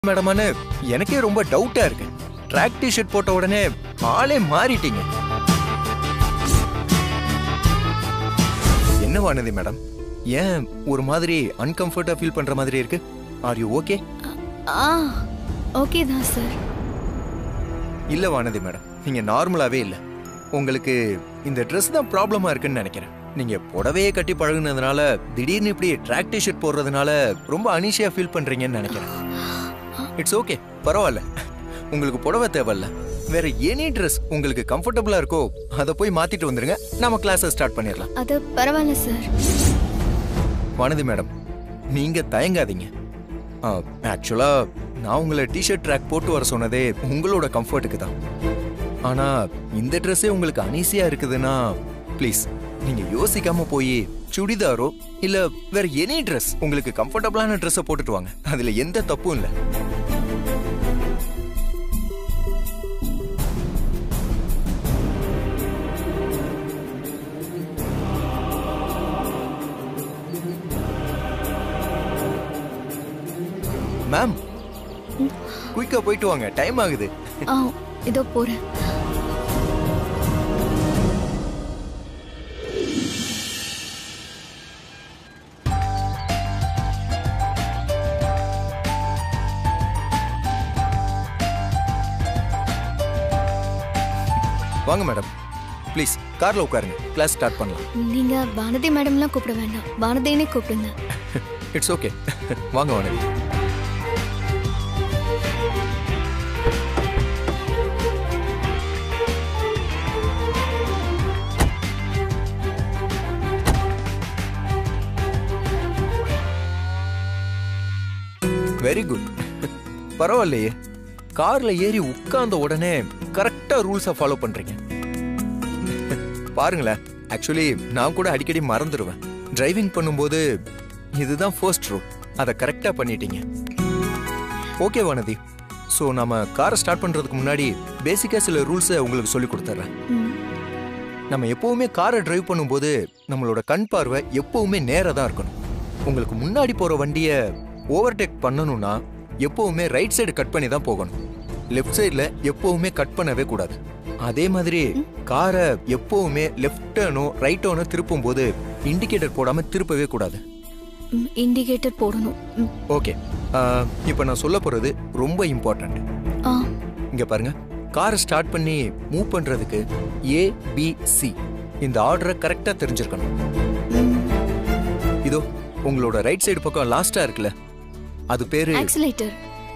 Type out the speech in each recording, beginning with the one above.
மேடமான்னு எனக்கே ரொம்ப டவுட்டா இருக்கு ட்ராக் டிஷர்ட் போட்ட உடனே ஆளே மாறிட்டீங்க என்ன வானதி மேடம் ஏன் ஒரு மாதிரி அன்கம்ஃபர்டா ஃபீல் பண்ற மாதிரி இருக்கு ஆர் யூ ஓகே ஆ ஓகே தான் சார் இல்ல வானதி மேடம் நீங்க நார்மலாவே இல்ல உங்களுக்கு இந்த Dress தான் ப்ராப்ளமா இருக்குன்னு நினைக்கிறேன் நீங்க புடவையே கட்டி பழகுனதுனால திடீர்னு இப்படி ட்ராக் டிஷர்ட் போடுறதுனால ரொம்ப அனிஷியா ஃபீல் பண்றீங்கன்னு நினைக்கிறேன் இட்ஸ் ஓகே பரவாயில்ல உங்களுக்கு புடவை தேவையில்ல வேற எனி Dress உங்களுக்கு கம்ஃபர்டபுளா இருக்கோ அதை போய் மாத்திட்டு வந்துருங்க நாம கிளாஸை ஸ்டார்ட் பண்ணிடலாம் அது பரவாயில்ல சார் வானதி மேடம் நீங்க தயங்காதீங்க ஆக்சுவலா நான் உங்களை டிஷர்ட் ட்ராக் போட்டு வர சொன்னதே உங்களோட கம்ஃபர்ட்டுக்கு தான் ஆனா இந்த ட்ரெஸ்ஸே உங்களுக்கு அனீசியா இருக்குதுன்னா ப்ளீஸ் நீங்க யோசிக்காம போய் சுடிதாரோ இல்ல வேற எனி Dress உங்களுக்கு கம்ஃபர்டபுளான ட்ரெஸ்ஸை போட்டுட்டு வாங்க அதுல எந்த தப்பும் இல்லை மேம் குயிக்கா போயிட்டு வாங்க டைம் ஆகுது ஆ இதோ போறேன் வாங்க மேடம் ப்ளீஸ் கார்ல உட்காருங்க கிளாஸ் ஸ்டார்ட் பண்ணலாம் நீங்க வானதி மேடம்லாம் கூப்பிட வேண்டாம் வானதினே கூப்பிடுங்க இட்ஸ் ஓகே வாங்க வானதி வெரி குட் பரவாயில்லையே கார்ல ஏறி உட்கார்ந்த உடனே கரெக்டா ரூல்ஸை ஃபாலோ பண்றீங்க பாருங்களேன் ஆக்சுவலி நான் கூட அடிக்கடி மறந்துடுவேன் டிரைவிங் பண்ணும்போது இதுதான் ஃபர்ஸ்ட் ரூல் அதை கரெக்டா பண்ணிட்டீங்க ஓகே வானதி ஸோ நம்ம காரை ஸ்டார்ட் பண்றதுக்கு முன்னாடி பேசிக்கா சில ரூல்ஸை உங்களுக்கு சொல்லி கொடுத்துட்றேன் ம், நம்ம எப்பவுமே காரை டிரைவ் பண்ணும்போது நம்மளோட கண் பார்வை எப்பவுமே நேரா தான் இருக்கணும் உங்களுக்கு முன்னாடி போற வண்டியை ஓவர்டேக் பண்ணணும்னா எப்பவுமே ரைட் சைடு கட் பண்ணி தான் போகணும் லெஃப்ட் சைடில் எப்பவுமே கட் பண்ணவே கூடாது அதே மாதிரி காரை எப்பவுமே லெஃப்ட் டேர்னோ ரைட் டேர்னோ திருப்பும் போது இண்டிகேட்டர் போடாம திருப்பவே கூடாது ம், இண்டிகேட்டர் போடணும் ம், ஓகே இப்போ நான் சொல்ல போறது ரொம்ப இம்பார்ட்டன்ட் ஆ இங்க பாருங்க காரை ஸ்டார்ட் பண்ணி மூவ் பண்றதுக்கு ஏ பி சி இந்த ஆர்டரை கரெக்டா தெரிஞ்சிருக்கணும் ம், இதோ உங்களோட ரைட் சைடு பக்கம் லாஸ்டா இருக்குல்ல அது பேரு ஆக்சிலேட்டர்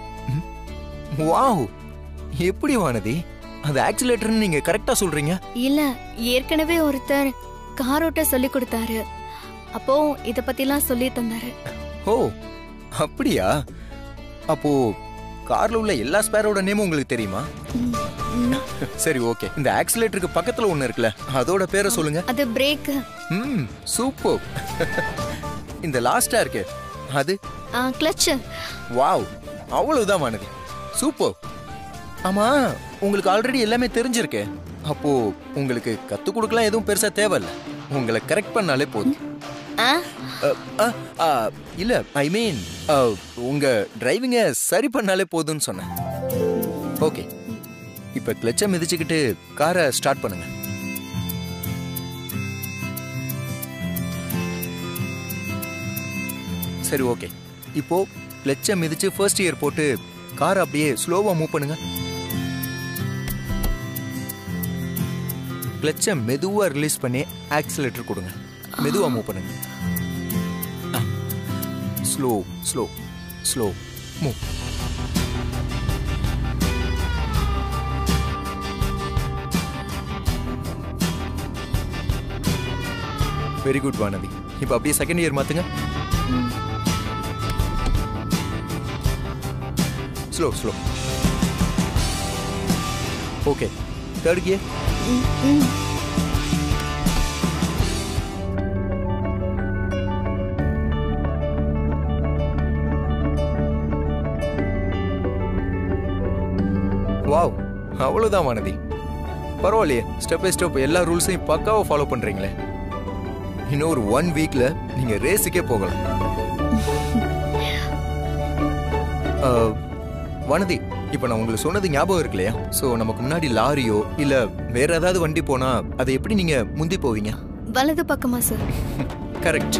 வாவ் எப்படி வானதி அது ஆக்சிலேட்டர்னு நீங்க கரெக்டா சொல்றீங்க இல்ல ஏற்கனவே ஒருத்தர் கார் ஓட்ட சொல்லி கொடுத்தாரு அப்போ இத பத்திலாம் சொல்லி தந்தாரு ஓ அப்படியா அப்போ கார்ல உள்ள எல்லா ஸ்பேரோட நேமும் உங்களுக்கு தெரியுமா ம், ம், சரி ஓகே இந்த ஆக்சிலேட்டருக்கு பக்கத்துல ஒண்ணு இருக்குல்ல அதோட பேரை சொல்லுங்க அது பிரேக் ம் சூப்பர் இந்த லாஸ்டா இருக்கு அது கிளட்ச் வாவ் அவ்வளவுதான் வானதி சூப்பர் ஆமா உங்களுக்கு ஆல்ரெடி எல்லாமே தெரிஞ்சிருக்கு அப்போ உங்களுக்கு கத்து கொடுக்கலாம் எதுவும் பெருசா தேவையில்ல உங்களை கரெக்ட் பண்ணாலே போதும் ஆ அ, அ, அ, இல்ல ஐ மீன் உங்க டிரைவிங்க சரி பண்ணாலே போதும்னு சொன்னேன் ஓகே இப்ப கிளச்சை மிதிச்சுக்கிட்டு காரை ஸ்டார்ட் பண்ணுங்க சரி ஓகே இப்போ கிளச்சை மிதிச்சு ஃபர்ஸ்ட் இயர் போட்டு காரை அப்படியே ஸ்லோவா மூவ் பண்ணுங்க கிளச்சை மெதுவா ரிலீஸ் பண்ணி ஆக்சிலேட்டர் கொடுங்க மெதுவா மூவ் பண்ணுங்க slow slow slow move very good Vanathi இப்போ அப்படியே செகண்ட் இயர் மாத்துங்க hmm, slow slow okay third gear hmm, hmm. Wow அவ்வளவுதான் வானதி பரவாயில்லையே ஸ்டெப் பை ஸ்டெப் எல்லா ரூல்ஸையும் பக்காவா ஃபாலோ பண்றீங்களே இன்னும் ஒரு ஒன் வீக்ல நீங்க ரேஸுக்கே போகலாம் வானதி இப்போ நான் உங்களுக்கு சொன்னது ஞாபகம் இருக்கு இல்லையா ஸோ நமக்கு முன்னாடி லாரியோ இல்ல வேற ஏதாவது வண்டி போனா அதை எப்படி நீங்க முந்தி போவீங்க வலது பக்கமா சார் கரெக்ட்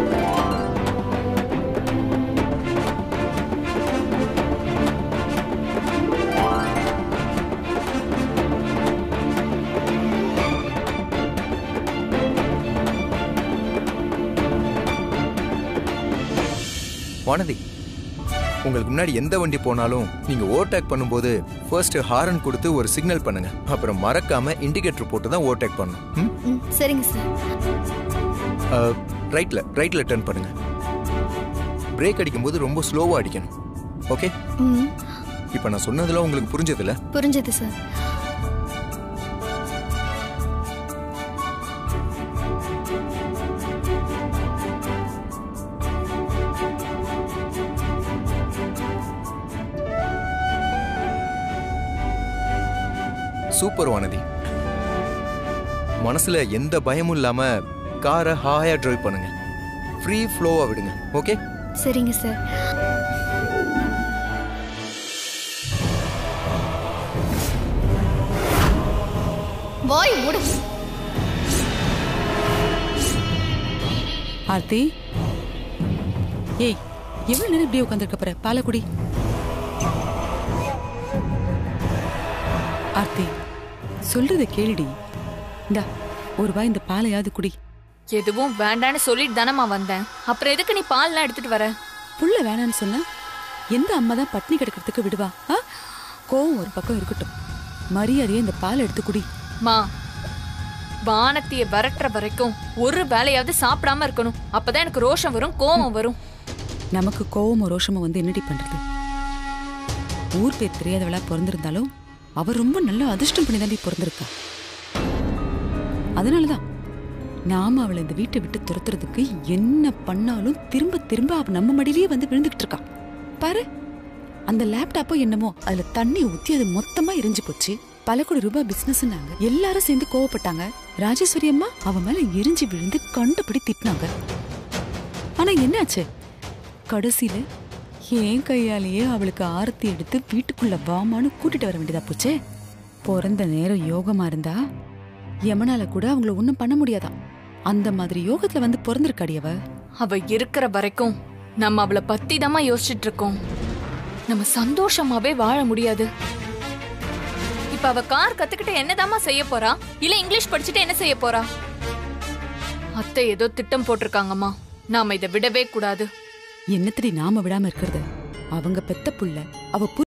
வானதி உங்களுக்கு முன்னாடி எந்த வண்டி போனாலும் நீங்க ஓவர்டேக் பண்ணும்போது ஃபர்ஸ்ட் ஹாரன் கொடுத்து ஒரு சிக்னல் பண்ணுங்க அப்புறம் மறக்காம இண்டிகேட்டர் போட்டு தான் ஓவர்டேக் பண்ணணும் ம்? ம் சரிங்க சார் அஹ், ரைட்ல ரைட்ல டர்ன் பண்ணுங்க பிரேக் அடிக்கும்போது ரொம்ப ஸ்லோவா அடிக்கணும் ஓகே ம் இப்போ நான் சொன்னதுல உங்களுக்கு புரிஞ்சதுல புரிஞ்சது சார் சூப்பர் வானதி மனசுல எந்த பயமும் இல்லாம காரை ஹாயா டிரைவ் பண்ணுங்க ஃப்ரீ ஃப்ளோவா விடுங்க ஓகே சரிங்க சார் வாய் மூடு ஆர்த்தி ஏய் எவ்வளவு நேரம் இப்படியே உட்காந்துருக்க போற பாலக்குடி ஆர்த்தி சொல்றத கேளுடி இந்தா ஒரு ரூபாய் இந்த பாலையாவது குடி எதுவும் வேண்டான்னு சொல்லிட்டு தானம்மா வந்தேன் அப்புறம் எதுக்கு நீ பால்லாம் எடுத்துட்டு வர புள்ள வேணான்னு சொன்னா எந்த அம்மா தான் பட்னி கிடக்கிறதுக்கு விடுவா ஆ கோவம் ஒரு பக்கம் இருக்கட்டும் மரியாதையை இந்த பால் எடுத்து குடி மா வானத்திய விரட்டுற வரைக்கும் ஒரு வேலையாவது சாப்பிடாம இருக்கணும் அப்பதான் எனக்கு ரோஷம் வரும் கோவம் வரும் நமக்கு கோவமோ ரோஷமோ வந்து என்னடி பண்றது ஊர் பேர் தெரியாதவளா பிறந்திருந்தாலும் அவ ரொம்ப நல்ல அதிர்ஷ்டம் பண்ணி தாண்டி பிறந்திருக்கா அதனாலதான் நாம அவளை இந்த வீட்டை விட்டு துரத்துறதுக்கு என்ன பண்ணாலும் திரும்ப திரும்ப அவ நம்ம மடியிலேயே வந்து விழுந்துகிட்டு இருக்கா பாரு அந்த லேப்டாப்போ என்னமோ அதுல தண்ணி ஊத்தி அது மொத்தமா எரிஞ்சு போச்சு பல கோடி ரூபாய் பிசினஸ்னாங்க எல்லாரும் சேர்ந்து கோவப்பட்டாங்க ராஜேஸ்வரி அம்மா அவ மேல எரிஞ்சு விழுந்து கண்டுபிடி திட்டினாங்க ஆனா என்னாச்சு கடைசியில என் கையாலேயே அவளுக்கு ஆரத்தி எடுத்து வீட்டுக்குள்ள வாமான்னு கூட்டிட்டு வர வேண்டியதா போச்சே பிறந்த நேரம் யோகமா இருந்தா யமனால கூட அவங்கள ஒண்ணும் பண்ண முடியாதாம் அந்த மாதிரி யோகத்துல வந்து பிறந்திருக்காடி அவ அவ இருக்கிற வரைக்கும் நம்ம அவளை பத்தி தாம்மா யோசிச்சுட்டு இருக்கோம் நம்ம சந்தோஷமாவே வாழ முடியாது இப்ப அவ கார் கத்துக்கிட்டு என்னதாம்மா செய்ய போறா இல்ல இங்கிலீஷ் படிச்சுட்டு என்ன செய்ய போறா அத்தை ஏதோ திட்டம் போட்டிருக்காங்கம்மா நாம இதை விடவே கூடாது என்னத்தடி நாம விடாம இருக்கிறது அவங்க பெத்த புள்ள அவ